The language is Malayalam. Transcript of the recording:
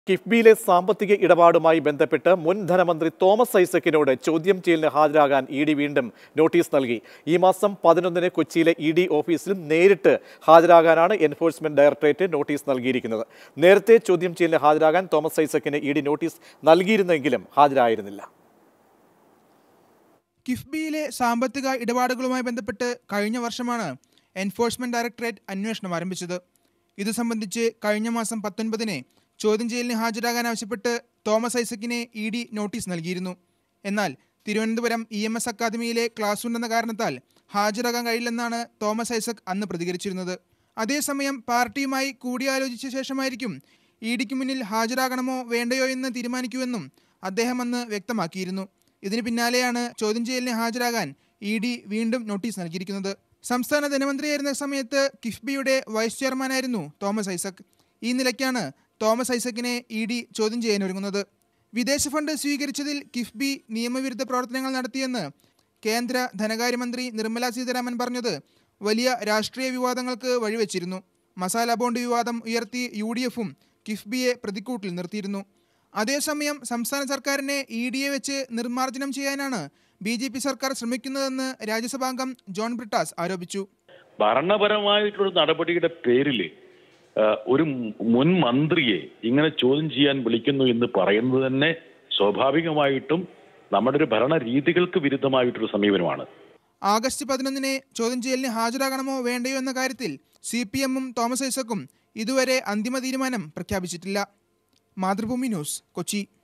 കിഫ്ബിയിലെ സാമ്പത്തിക ഇടപാടുമായി ബന്ധപ്പെട്ട് മുൻ ധനമന്ത്രി തോമസ് ഐസക്കിനോട് ചോദ്യം ചെയ്യലിന് ഹാജരാകാൻ ഇ ഡി വീണ്ടും നോട്ടീസ് നൽകി ഈ മാസം പതിനൊന്നിന് കൊച്ചിയിലെ ഇ ഡി ഓഫീസിലും നേരിട്ട് ഹാജരാകാനാണ് എൻഫോഴ്സ്മെന്റ് ഡയറക്ടറേറ്റ് നോട്ടീസ് നൽകിയിരിക്കുന്നത് നേരത്തെ ചോദ്യം ചെയ്യലിന് ഹാജരാകാൻ തോമസ് ഐസക്കിന് ഇ ഡി നോട്ടീസ് നൽകിയിരുന്നെങ്കിലും ഹാജരായിരുന്നില്ല കിഫ്ബിയിലെ സാമ്പത്തിക ഇടപാടുകളുമായി ബന്ധപ്പെട്ട് കഴിഞ്ഞ വർഷമാണ് എൻഫോഴ്സ്മെന്റ് ഡയറക്ടറേറ്റ് അന്വേഷണം ആരംഭിച്ചത് ഇത് സംബന്ധിച്ച് കഴിഞ്ഞ മാസം പത്തൊൻപതിന് ചോദ്യം ചെയ്യലിന് ഹാജരാകാൻ ആവശ്യപ്പെട്ട് തോമസ് ഐസക്കിനെ ഇ ഡി നോട്ടീസ് നൽകിയിരുന്നു എന്നാൽ തിരുവനന്തപുരം ഇ എം എസ് അക്കാദമിയിലെ ക്ലാസ് ഉണ്ടെന്ന കാരണത്താൽ ഹാജരാകാൻ കഴിയില്ലെന്നാണ് തോമസ് ഐസക് അന്ന് പ്രതികരിച്ചിരുന്നത് അതേസമയം പാർട്ടിയുമായി കൂടിയാലോചിച്ച ശേഷമായിരിക്കും ഇ ഡിക്ക് മുന്നിൽ ഹാജരാകണമോ വേണ്ടയോ എന്ന് തീരുമാനിക്കുമെന്നും അദ്ദേഹം അന്ന് വ്യക്തമാക്കിയിരുന്നു ഇതിന് പിന്നാലെയാണ് ചോദ്യം ചെയ്യലിന് ഹാജരാകാൻ ഇ ഡി വീണ്ടും നോട്ടീസ് നൽകിയിരിക്കുന്നത് സംസ്ഥാന ധനമന്ത്രിയായിരുന്ന സമയത്ത് കിഫ്ബിയുടെ വൈസ് ചെയർമാനായിരുന്നു തോമസ് ഐസക് ഈ നിലയ്ക്കാണ് തോമസ് ഐസക്കിനെ ഇ ഡി ചോദ്യം ചെയ്യാനൊരുങ്ങുന്നത് വിദേശ ഫണ്ട് സ്വീകരിച്ചതിൽ കിഫ്ബി നിയമവിരുദ്ധ പ്രവർത്തനങ്ങൾ നടത്തിയെന്ന് കേന്ദ്ര ധനകാര്യമന്ത്രി നിർമ്മല സീതാരാമൻ പറഞ്ഞത് വലിയ രാഷ്ട്രീയ വിവാദങ്ങൾക്ക് വഴിവെച്ചിരുന്നു മസാല ബോണ്ട് വിവാദം ഉയർത്തി യു ഡി എഫും കിഫ്ബിയെ പ്രതിക്കൂട്ടിൽ നിർത്തിയിരുന്നു അതേസമയം സംസ്ഥാന സർക്കാരിനെ ഇ ഡിയെ വെച്ച് നിർമ്മാർജ്ജനം ചെയ്യാനാണ് ബി ജെ പി സർക്കാർ ശ്രമിക്കുന്നതെന്ന് രാജ്യസഭാംഗം ജോൺ ബ്രിട്ടാസ് ആരോപിച്ചു ഭരണപരമായിട്ടുള്ള നടപടിയുടെ പേരിൽ ഒരു മുൻ മന്ത്രിയെ ഇങ്ങനെ ചോദ്യം ചെയ്യാൻ വിളിക്കുന്നു എന്ന് പറയുന്നത് തന്നെ സ്വാഭാവികമായിട്ടും നമ്മുടെ ഒരു ഭരണ രീതികൾക്ക് വിരുദ്ധമായിട്ടൊരു സമീപനമാണ് ആഗസ്റ്റ് പതിനൊന്നിന് ചോദ്യം ചെയ്യലിന് ഹാജരാകണമോ വേണ്ടയോ എന്ന കാര്യത്തിൽ സി പി എമ്മും തോമസ് ഐസക്കും ഇതുവരെ അന്തിമ തീരുമാനം പ്രഖ്യാപിച്ചിട്ടില്ല മാതൃഭൂമി ന്യൂസ് കൊച്ചി